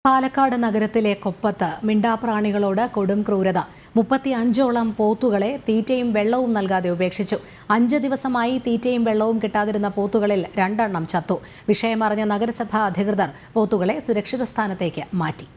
പാലക്കാട് നഗരത്തിലെ കൊപ്പത്ത് മിണ്ടാപ്രാണികളോട് കൊടും ക്രൂരത മുപ്പത്തി അഞ്ചോളം പോത്തുകളെ തീറ്റയും വെള്ളവും നൽകാതെ ഉപേക്ഷിച്ചു അഞ്ച് ദിവസമായി തീറ്റയും വെള്ളവും കിട്ടാതിരുന്ന പോത്തുകളിൽ രണ്ടെണ്ണം ചത്തു വിഷയമറിഞ്ഞ നഗരസഭാ അധികൃതർ പോത്തുകളെ സുരക്ഷിത സ്ഥാനത്തേക്ക് മാറ്റി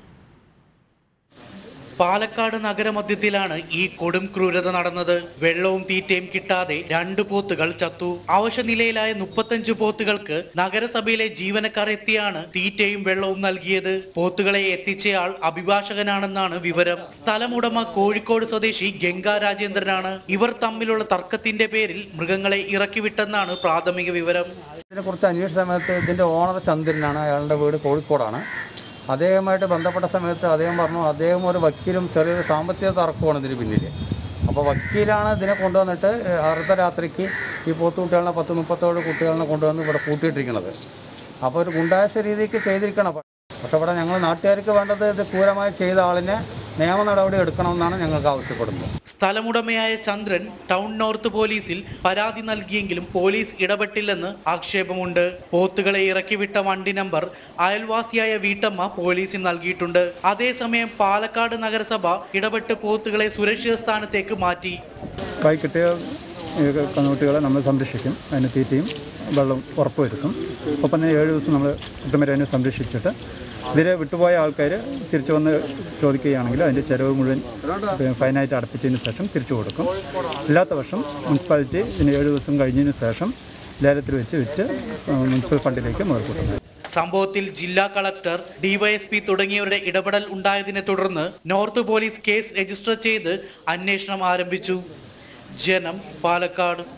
പാലക്കാട് നഗരമധ്യത്തിലാണ് ഈ കൊടും ക്രൂരത നടന്നത് വെള്ളവും തീറ്റയും കിട്ടാതെ രണ്ട് പോത്തുകൾ ചത്തു അവശനിലയിലായ മുപ്പത്തഞ്ച് പോത്തുകൾക്ക് നഗരസഭയിലെ ജീവനക്കാർ എത്തിയാണ് തീറ്റയും വെള്ളവും നൽകിയത് പോത്തുകളെ എത്തിച്ചയാൾ അഭിഭാഷകനാണെന്നാണ് വിവരം സ്ഥലമുടമ കോഴിക്കോട് സ്വദേശി ഗംഗാ രാജേന്ദ്രനാണ് ഇവർ തമ്മിലുള്ള തർക്കത്തിന്റെ പേരിൽ മൃഗങ്ങളെ ഇറക്കിവിട്ടെന്നാണ് പ്രാഥമിക വിവരം ഇതിനെക്കുറിച്ച് അന്വേഷിച്ച സമയത്ത് ഇതിൻ്റെ ഓണർ ചന്ദ്രനാണ് അയാളുടെ വീട് കോഴിക്കോടാണ് അദ്ദേഹമായിട്ട് ബന്ധപ്പെട്ട സമയത്ത് അദ്ദേഹം പറഞ്ഞു അദ്ദേഹം ഒരു വക്കീലും ചെറിയൊരു സാമ്പത്തിക തർക്കമാണ് ഇതിന് പിന്നിൽ അപ്പോൾ വക്കീലാണ് ഇതിനെ കൊണ്ടുവന്നിട്ട് അർദ്ധരാത്രിക്ക് ഈ പോത്ത് കുട്ടികളെ പത്ത് മുപ്പത്തോട് കുട്ടികളെ കൊണ്ടുവന്ന് ഇവിടെ കൂട്ടിയിട്ടിരിക്കുന്നത് അപ്പോൾ ഒരു ഗുണ്ടായസ രീതിക്ക് ചെയ്തിരിക്കണം പക്ഷേ ഇവിടെ ഞങ്ങൾ നാട്ടുകാർക്ക് വേണ്ടത് ഇത് ക്രൂരമായി ചെയ്ത ആളിനെ നിയമ നടപടി എടുക്കണമെന്നാണ് ഞങ്ങൾക്ക് ആവശ്യപ്പെടുന്നത് സ്ഥലമുടമയായ ചന്ദ്രൻ ടൗൺ നോർത്ത് പോലീസിൽ പരാതി നൽകിയെങ്കിലും പോലീസ് ഇടപെട്ടില്ലെന്ന് ആക്ഷേപമുണ്ട് പോത്തുകളെ ഇറക്കിവിട്ട വണ്ടി നമ്പർ അയൽവാസിയായ വീട്ടമ്മ പോലീസിന് നൽകിയിട്ടുണ്ട് അതേസമയം പാലക്കാട് നഗരസഭ ഇടപെട്ട് പോത്തുകളെ സുരക്ഷിത സ്ഥാനത്തേക്ക് മാറ്റി കൈ കിട്ടിയ ഏഹ്, കന്നുകുട്ടികളെ നമ്മൾ സംരക്ഷിക്കും അതിന് തീറ്റയും വെള്ളവും ഉറപ്പുവരുത്തും ഒപ്പം തന്നെ ഏഴ് ദിവസം നമ്മൾ കുട്ടമരെ അതിനെ സംരക്ഷിച്ചിട്ട് ഇതിലെ വിട്ടുപോയ ആൾക്കാർ തിരിച്ചു വന്ന് ചോദിക്കുകയാണെങ്കിൽ അതിൻ്റെ ചിലവ് മുഴുവൻ ഏഹ്, ഫൈനായിട്ട് അടപ്പിച്ചതിന് ശേഷം തിരിച്ചു കൊടുക്കും ഇല്ലാത്ത പക്ഷം മുനിസിപ്പാലിറ്റി ഇതിന് ഏഴ് ദിവസം കഴിഞ്ഞതിന് ശേഷം ലേലത്തിൽ വെച്ച് വിറ്റ് ഏഹ്, മുനിസിപ്പൽ ഫണ്ടിലേക്ക് മേൽക്കൂട്ടുന്നത് സംഭവത്തിൽ ജില്ലാ കളക്ടർ ഡിവൈഎസ്പി തുടങ്ങിയവരുടെ ഇടപെടൽ ഉണ്ടായതിനെ തുടർന്ന് നോർത്ത് പോലീസ് കേസ് രജിസ്റ്റർ ചെയ്ത് അന്വേഷണം ആരംഭിച്ചു ജനം പാലക്കാട്